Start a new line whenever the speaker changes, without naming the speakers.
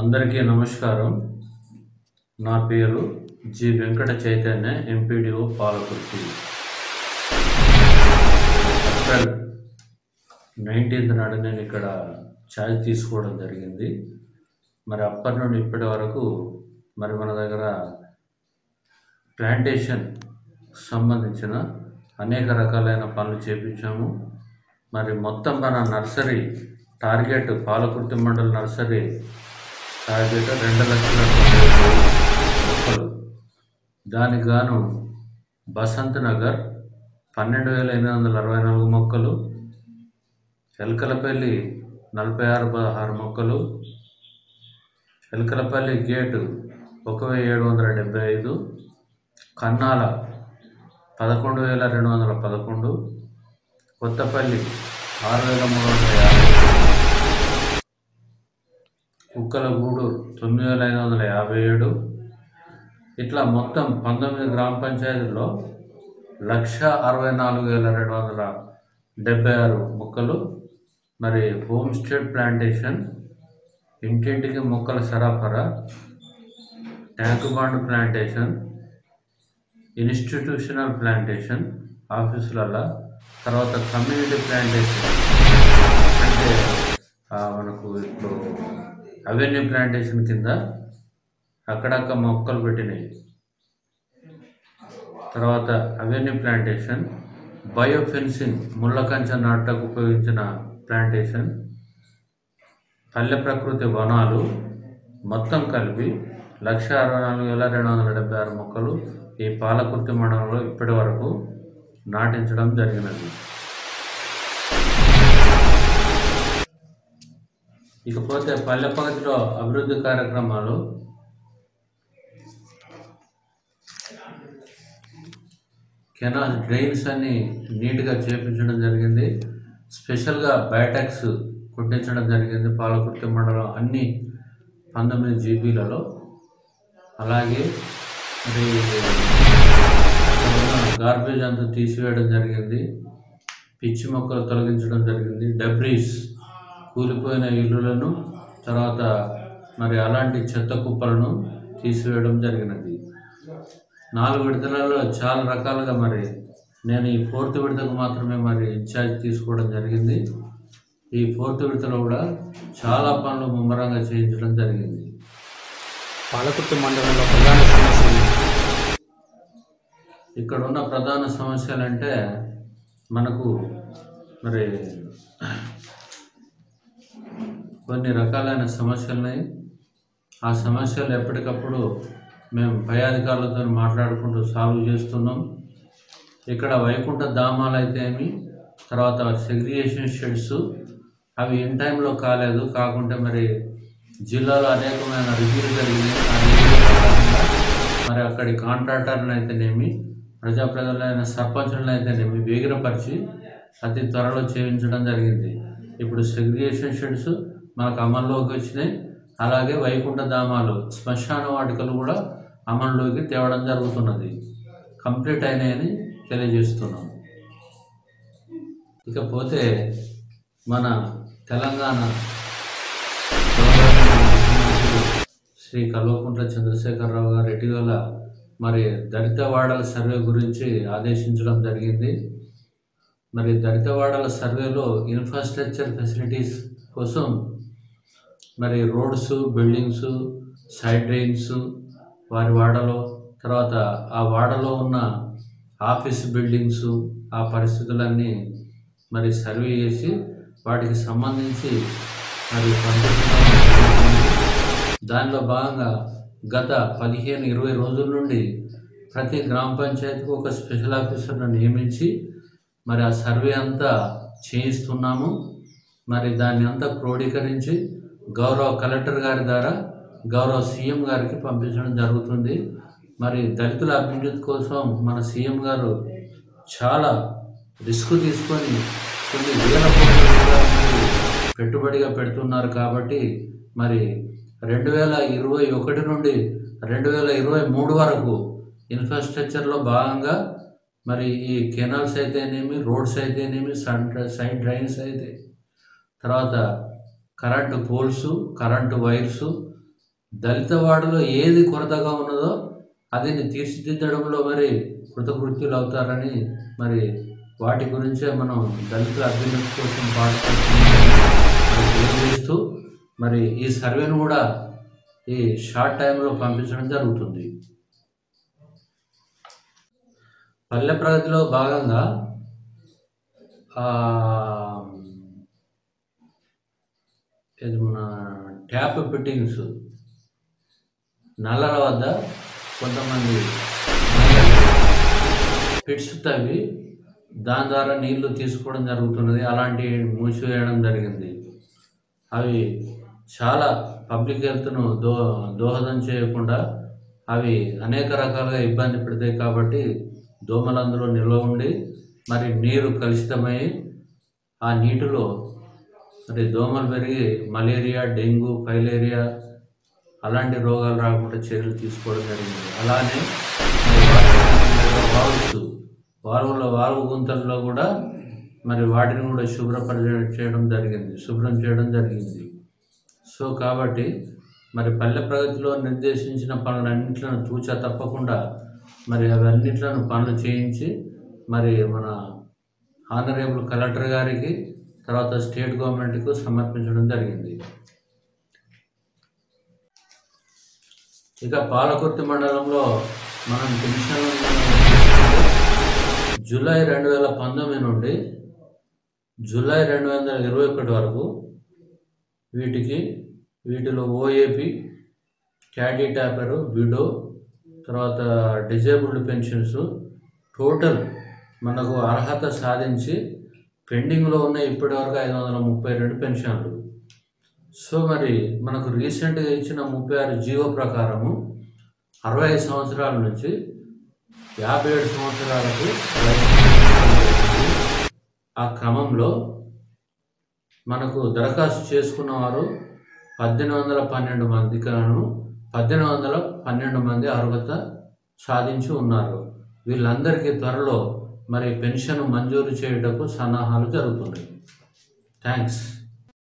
అందరికీ నమస్కారం నా పేరు G Venkata Chaitanya MPDO Palakurthi April nineteenth నాడు నేను ఇక్కడ ఛార్జ్ తీసుకోవడం జరిగింది మరి అప్పటి నుండి ఇప్పటి వరకు మరి మన దగ్గర ప్లాంటేషన్ సంబంధించిన అనేక రకాలైన పనులు చేపించాము మరి మొత్తం మన నర్సరీ టార్గెట్ పాలకుర్తి మండల నర్సరీ టార్గెట్ రెండు లక్షల తొంభై వేలు మొక్కలు దానికి గాను బసంత్ నగర్ పన్నెండు వేల ఎనిమిది వందల అరవై నాలుగు మొక్కలు ఎలకలపల్లి నలభై ఆరు పదహారు మొక్కలు ఎలకలపల్లి గేటు ఒక వెయ్యి ఏడు వందల డెబ్బై ఐదు కన్నాల పదకొండు వేల రెండు వందల పదకొండు కొత్తపల్లి ఆరు వేల మూడు వందల యాభై కుక్కలగూడు తొమ్మిది వేల ఐదు వందల యాభై ఏడు ఇట్లా మొత్తం పంతొమ్మిది గ్రామ పంచాయతీల్లో లక్ష అరవై నాలుగు వేల రెండు వందల డెబ్బై ఆరు మొక్కలు మరి హోమ్ స్టేట్ ప్లాంటేషన్ ఇంటింటికి మొక్కల సరఫరా tank bund plantation institutional plantation ఆఫీసులలో తర్వాత కమ్యూనిటీ ప్లాంటేషన్ అంటే ఆ, మనకు ఇప్పుడు అవెన్యూ ప్లాంటేషన్ కింద అక్కడక్క మొక్కలు పెట్టినాయి తర్వాత అవెన్యూ ప్లాంటేషన్ బయో ఫెన్సింగ్ ముళ్ళ కంచె నాటకు ఉపయోగించిన ప్లాంటేషన్ పల్లె ప్రకృతి వనాలు మొత్తం కలిపి లక్ష అరవై నాలుగు వేల రెండు వందల డెబ్బై ఆరు మొక్కలు ఈ పాలకుర్తి మండలంలో ఇప్పటి వరకు నాటించడం జరిగినది ఇకపోతే పల్లె ప్రగతిలో అభివృద్ధి కార్యక్రమాలు కెనాల్ డ్రైన్స్ అన్ని నీట్గా చేపించడం జరిగింది స్పెషల్గా బయోటాక్స్ కుట్టించడం జరిగింది పాలకుర్తి మండలం అన్ని పంతొమ్మిది జీబీలలో అలాగే మరి గార్బేజ్ అంతా తీసివేయడం జరిగింది పిచ్చి మొక్కలు తొలగించడం జరిగింది డబ్రీస్ కూలిపోయిన ఇల్లులను తర్వాత మరి అలాంటి చెత్త కుప్పలను తీసివేయడం జరిగినది నాలుగు విడతలలో చాలా రకాలుగా మరి నేను ఈ ఫోర్త్ విడతకు మాత్రమే మరి ఇన్ఛార్జ్ తీసుకోవడం జరిగింది ఈ ఫోర్త్ విడతలో కూడా చాలా పనులు ముమ్మరంగా చేయించడం జరిగింది
పాలకుర్తి మండలంలో ప్రధాన సమస్యలు
ఇక్కడ ఉన్న ప్రధాన సమస్యలు అంటే మనకు మరి కొన్ని రకాలైన సమస్యలు ఉన్నాయి ఆ సమస్యలు ఎప్పటికప్పుడు మేము పై అధికారులతో మాట్లాడుకుంటూ సాల్వ్ చేస్తున్నాం ఇక్కడ వైకుంఠ ధామాలు అయితే ఏమి తర్వాత సెగ్రిగేషన్ షెడ్స్ అవి ఇన్ టైంలో కాలేదు కాకుంటే మరి జిల్లాలో అనేకమైన రివ్యూలు జరిగినాయి ఆ రివ్యూల ప్రకారంగా మరి అక్కడి కాంట్రాక్టర్లు అయితేనేమి ప్రజాప్రతినిధులైన సర్పంచులను అయితేనేమి వేగిరపరిచి అతి త్వరలో చేయించడం జరిగింది ఇప్పుడు సెగ్రిగేషన్ షెడ్స్ మనకు అమల్లోకి వచ్చినాయి అలాగే వైకుంఠ ధామాలు శ్మశాన వాటికలు కూడా అమల్లోకి తేవడం జరుగుతున్నది కంప్లీట్ అయినాయని తెలియజేస్తున్నాం ఇకపోతే మన తెలంగాణ శ్రీ కల్వకుంట్ల చంద్రశేఖరరావు గారు ఇటీవల మరి దళిత వాడల సర్వే గురించి ఆదేశించడం జరిగింది మరి దళిత వాడల సర్వేలో ఇన్ఫ్రాస్ట్రక్చర్ ఫెసిలిటీస్ కోసం మరి రోడ్స్ బిల్డింగ్స్ సైడ్ డ్రైన్స్ వారి వాడలో తర్వాత ఆ వాడలో ఉన్న ఆఫీస్ బిల్డింగ్స్ ఆ పరిస్థితులన్నీ మరి సర్వే చేసి వాటికి సంబంధించి మరి పంపించడం జరుగుతుంది. దానిలో భాగంగా గత పదిహేను ఇరవై రోజుల నుండి ప్రతి గ్రామ పంచాయతీకి ఒక స్పెషల్ ఆఫీసర్ను నియమించి మరి ఆ సర్వే అంతా చేయిస్తున్నాము మరి దాన్ని అంతా క్రోడీకరించి గౌరవ కలెక్టర్ గారి ద్వారా గౌరవ సీఎం గారికి పంపించడం జరుగుతుంది మరి దళితుల అభ్యున్నతి కోసం మన సీఎం గారు చాలా రిస్క్ తీసుకొని కొన్ని వేల కోట్ల రూపాయలు పెట్టుబడిగా పెడుతున్నారు కాబట్టి మరి రెండు వేల ఇరవై ఒకటి నుండి రెండు వేల ఇరవై మూడు వరకు ఇన్ఫ్రాస్ట్రక్చర్లో భాగంగా మరి ఈ కెనాల్స్ అయితేనేమి రోడ్స్ అయితేనేమి సన్ సైడ్ డ్రైన్స్ అయితే తర్వాత కరెంటు పోల్స్ కరెంటు వైర్స్ దళిత వాడలో ఏది కొరతగా ఉన్నదో అది తీర్చిదిద్దడంలో మరి కృతకృత్యులు అవుతారని మరి వాటి గురించే మనం దళిత అభ్యున్నతి కోసం పాటుపడుతున్నామని తెలియజేస్తూ మరి ఈ సర్వేను కూడా ఈ షార్ట్ టైంలో పంపించడం జరుగుతుంది పల్లె ప్రగతిలో భాగంగా ఆ, ఇది మన ట్యాప్ ఫిట్టింగ్స్ నల్లల వద్ద కొంతమంది ఫిట్స్ తవ్వి దాని ద్వారా నీళ్లు తీసుకోవడం జరుగుతున్నది అలాంటి మూసివేయడం జరిగింది అవి చాలా పబ్లిక్ హెల్త్ను దో దోహదం చేయకుండా అవి అనేక రకాలుగా ఇబ్బంది పెడతాయి కాబట్టి దోమలు అందులో నిల్వ ఉండి మరి నీరు కలుషితమై ఆ నీటిలో మరి దోమలు పెరిగి మలేరియా డెంగ్యూ ఫైలేరియా అలాంటి రోగాలు రాకుండా చర్యలు తీసుకోవడం జరిగింది అలానే వాల్వ్స్ వాల్వుల వాల్వ్ గుంతల్లో కూడా మరి వాటిని కూడా శుభ్రపరి చేయడం జరిగింది శుభ్రం చేయడం జరిగింది సో కాబట్టి మరి పల్లె ప్రగతిలో నిర్దేశించిన పనులన్నింటిలను తూచా తప్పకుండా మరి అవన్నిట్లను పనులు చేయించి మరి మన ఆనరేబుల్ కలెక్టర్ గారికి తర్వాత స్టేట్ గవర్నమెంట్కు సమర్పించడం జరిగింది ఇక పాలకుర్తి మండలంలో మనం పెన్షన్ జూలై రెండు వేల పంతొమ్మిది నుండి జూలై రెండు వందల ఇరవై ఒకటి వరకు వీటికి వీటిలో ఓఏపి క్యాడీ ట్యాపరు విడో తర్వాత డిజేబుల్డ్ పెన్షన్స్ టోటల్ మనకు అర్హత సాధించి పెండింగ్లో ఉన్న ఇప్పటివరకు ఐదు వందల ముప్పై రెండు పెన్షన్లు సో మరి మనకు రీసెంట్గా ఇచ్చిన ముప్పై ఆరు జీవో ప్రకారము అరవై ఐదు సంవత్సరాల నుంచి యాభై ఏడు సంవత్సరాలకు ఆ క్రమంలో మనకు దరఖాస్తు చేసుకున్న వారు పద్దెనిమిది వందల పన్నెండు మంది గాను పద్దెనిమిది వందల పన్నెండు మంది అర్హత సాధించి ఉన్నారు వీళ్ళందరికీ త్వరలో మరి పెన్షన్ మంజూరు చేయుటకు సన్నాహాలు జరుగుతున్నాయి థ్యాంక్స్